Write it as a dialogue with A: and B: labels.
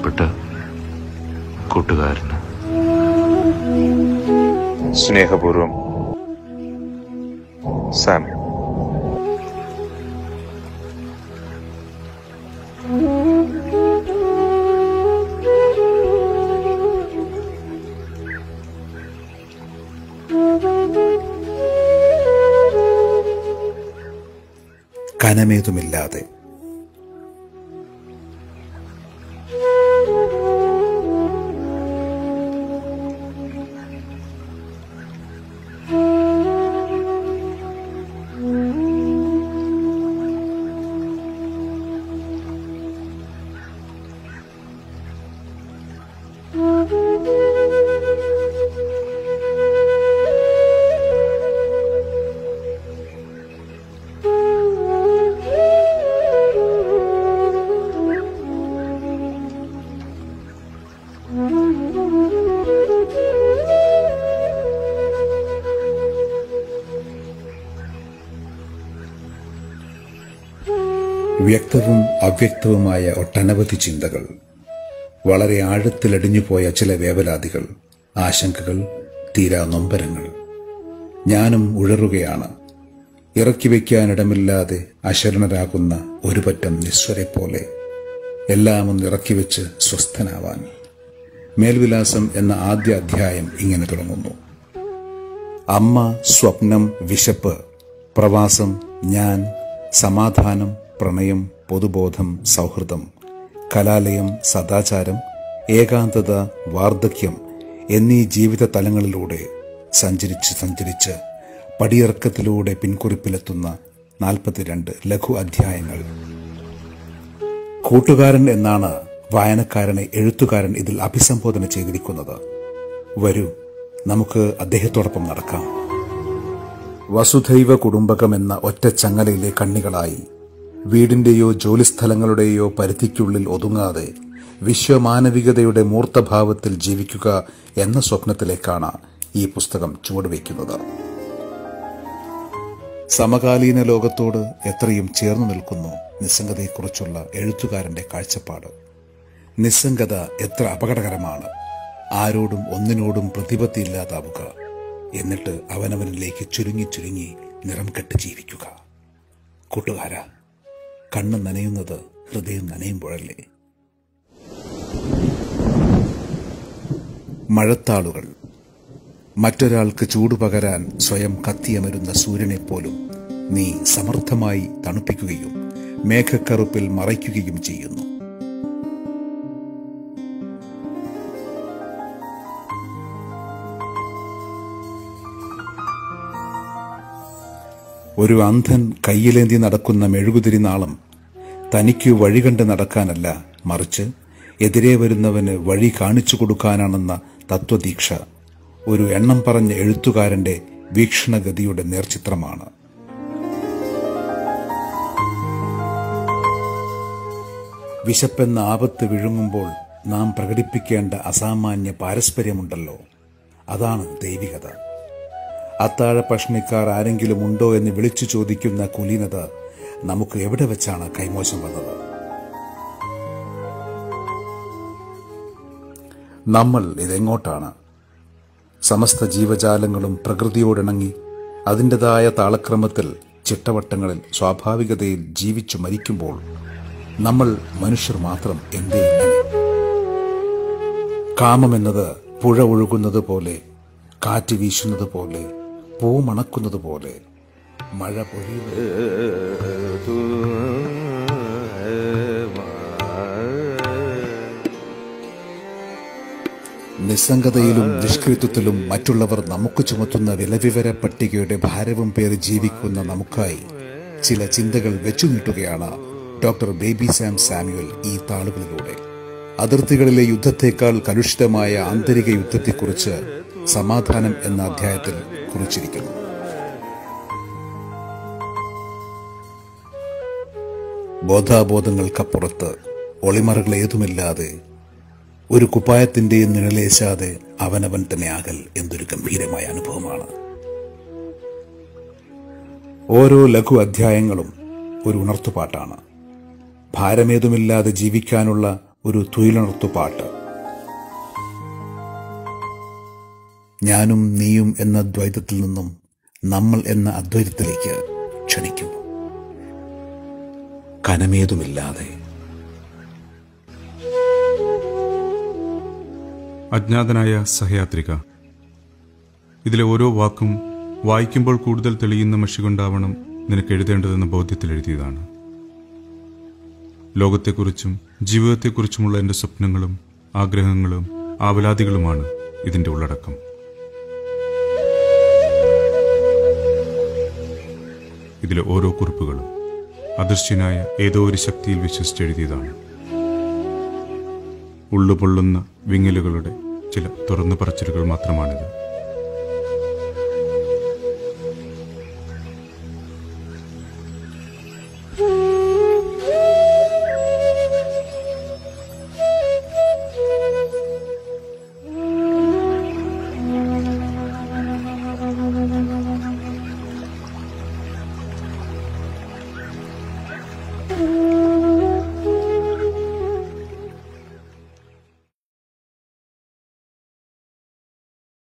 A: പ്രിയപ്പെട്ട കൂട്ടുകാരന്
B: സ്നേഹപൂർവം സാം
C: കനമേതുമില്ലാതെ വ്യക്തവും അവ്യക്തവുമായ ഒട്ടനവധി ചിന്തകൾ വളരെ ആഴത്തിലടിഞ്ഞുപോയ ചില വേവലാതികൾ ആശങ്കകൾ തീരാ നൊമ്പരങ്ങൾ ഞാനും ഉഴറുകയാണ് ഇറക്കി വയ്ക്കാനിടമില്ലാതെ അശരണരാകുന്ന ഒരു പറ്റം നിസ്വരെ പോലെ എല്ലാം ഒന്ന് ഇറക്കി വെച്ച് സ്വസ്ഥനാവാൻ മേൽവിലാസം എന്ന ആദ്യ അധ്യായം ഇങ്ങനെ തുടങ്ങുന്നു അമ്മ സ്വപ്നം വിശപ്പ് പ്രവാസം ഞാൻ സമാധാനം പ്രണയം പൊതുബോധം സൗഹൃദം കലാലയം സദാചാരം ഏകാന്തത വാർദ്ധക്യം എന്നീ ജീവിത തലങ്ങളിലൂടെ സഞ്ചരിച്ച് സഞ്ചരിച്ച് പടിയിറക്കത്തിലൂടെ പിൻകുറിപ്പിലെത്തുന്ന നാൽപ്പത്തിരണ്ട് ലഘു അധ്യായങ്ങൾ കൂട്ടുകാരൻ എന്നാണ് വായനക്കാരനെ എഴുത്തുകാരൻ ഇതിൽ അഭിസംബോധന ചെയ്തിരിക്കുന്നത് വരൂ നമുക്ക് അദ്ദേഹത്തോടൊപ്പം നടക്കാം വസുധൈവ കുടുംബകം എന്ന ഒറ്റ ചങ്ങലയിലെ കണ്ണികളായി വീടിന്റെയോ ജോലിസ്ഥലങ്ങളുടെയോ പരിധിക്കുള്ളിൽ ഒതുങ്ങാതെ വിശ്വമാനവികതയുടെ മൂർത്തഭാവത്തിൽ ജീവിക്കുക എന്ന സ്വപ്നത്തിലേക്കാണ് ഈ പുസ്തകം ചുവടുവയ്ക്കുന്നത് സമകാലീന ലോകത്തോട് എത്രയും ചേർന്നു നിൽക്കുന്നു നിസ്സംഗതയെക്കുറിച്ചുള്ള എഴുത്തുകാരന്റെ കാഴ്ചപ്പാട് നിസ്സംഗത എത്ര അപകടകരമാണ് ആരോടും ഒന്നിനോടും പ്രതിപത്തിയില്ലാതാവുക എന്നിട്ട് അവനവനിലേക്ക് ചുരുങ്ങി ചുരുങ്ങി നിറം കെട്ട് ജീവിക്കുക കൂട്ടുകാര കണ്ണ് നനയുന്നത് ഹൃദയം നനയുമ്പോഴല്ലേ മഴത്താളുകൾ മറ്റൊരാൾക്ക് ചൂട് പകരാൻ സ്വയം കത്തിയമരുന്ന സൂര്യനെപ്പോലും നീ സമർത്ഥമായി തണുപ്പിക്കുകയും മേഘക്കറുപ്പിൽ മറയ്ക്കുകയും ചെയ്യുന്നു ഒരു അന്ധൻ കയ്യിലേന്തി നടക്കുന്ന മെഴുകുതിരി നാളം തനിക്ക് വഴി കണ്ട് നടക്കാനല്ല മറിച്ച് എതിരെ വരുന്നവന് വഴി കാണിച്ചു കൊടുക്കാനാണെന്ന തത്വദീക്ഷ ഒരു എണ്ണം പറഞ്ഞ എഴുത്തുകാരന്റെ വീക്ഷണഗതിയുടെ നേർചിത്രമാണ് വിശപ്പെന്ന ആപത്ത് വിഴുങ്ങുമ്പോൾ നാം പ്രകടിപ്പിക്കേണ്ട അസാമാന്യ പാരസ്പര്യമുണ്ടല്ലോ അതാണ് ദൈവികത അത്താഴ പഷ്ണിക്കാർ ആരെങ്കിലും ഉണ്ടോ എന്ന് വിളിച്ചു ചോദിക്കുന്ന കുലീനത നമുക്ക് എവിടെ വെച്ചാണ് കൈമോശം വന്നത് നമ്മൾ ഇതെങ്ങോട്ടാണ് സമസ്ത ജീവജാലങ്ങളും പ്രകൃതിയോടിണങ്ങി അതിൻ്റെതായ താളക്രമത്തിൽ ചിട്ടവട്ടങ്ങളിൽ സ്വാഭാവികതയിൽ ജീവിച്ചു മരിക്കുമ്പോൾ നമ്മൾ മനുഷ്യർ മാത്രം എന്തേ ഇങ്ങനെ കാമമെന്നത് പുഴ ഒഴുകുന്നത് പോലെ കാറ്റ് വീശുന്നത് പോലെ പൂ മണക്കുന്നത് പോലെ മഴ പൊഴിയുന്നത് നിസ്സംഗതയിലും നിഷ്കൃത്യത്തിലും മറ്റുള്ളവർ നമുക്ക് ചുമത്തുന്ന വിലവിവര പട്ടികയുടെ ഭാരവും പേറി ജീവിക്കുന്ന നമുക്കായി ചില ചിന്തകൾ വെച്ചു നീട്ടുകയാണ് ഡോക്ടർ ബേബി സാം സാമുവൽ ഈ താളുകളിലൂടെ അതിർത്തികളിലെ യുദ്ധത്തേക്കാൾ കലുഷിതമായ ആന്തരിക യുദ്ധത്തെക്കുറിച്ച് സമാധാനം എന്ന അധ്യായത്തിൽ കുറിച്ചിരിക്കുന്നു ബോധാബോധങ്ങൾക്കപ്പുറത്ത് ഒളിമറകൾ ഏതുമില്ലാതെ ഒരു കുപ്പായത്തിന്റെയും നിഴലേശാതെ അവനവൻ തന്നെ ആകൽ എന്തൊരു ഗംഭീരമായ അനുഭവമാണ് ഓരോ ലഘു അധ്യായങ്ങളും ഒരു ഉണർത്തുപാട്ടാണ് ഭാരമേതുമില്ലാതെ ജീവിക്കാനുള്ള ഒരു തൊഴിലുണർത്തു പാട്ട് ഞാനും നീയും എന്ന ദ്വൈതത്തിൽ നിന്നും നമ്മൾ എന്ന അദ്വൈതത്തിലേക്ക് ക്ഷണിക്കുന്നു കനമേതുമില്ലാതെ
A: അജ്ഞാതനായ സഹയാത്രിക ഇതിലെ ഓരോ വാക്കും വായിക്കുമ്പോൾ കൂടുതൽ തെളിയുന്ന മഷി കൊണ്ടാവണം നിനക്ക് എഴുതേണ്ടതെന്ന ബോധ്യത്തിൽ എഴുതിയതാണ് ലോകത്തെക്കുറിച്ചും ജീവിതത്തെക്കുറിച്ചുമുള്ള എൻ്റെ സ്വപ്നങ്ങളും ആഗ്രഹങ്ങളും ആവലാതികളുമാണ് ഇതിൻ്റെ ഉള്ളടക്കം ഇതിലെ ഓരോ കുറിപ്പുകളും അദൃശ്യനായ ഏതോ ഒരു ശക്തിയിൽ വിശ്വസിച്ചെഴുതിയതാണ് ഉള്ളുപൊള്ളുന്ന വിങ്ങലുകളുടെ ചില തുറന്നു പറച്ചിലുകൾ മാത്രമാണിത്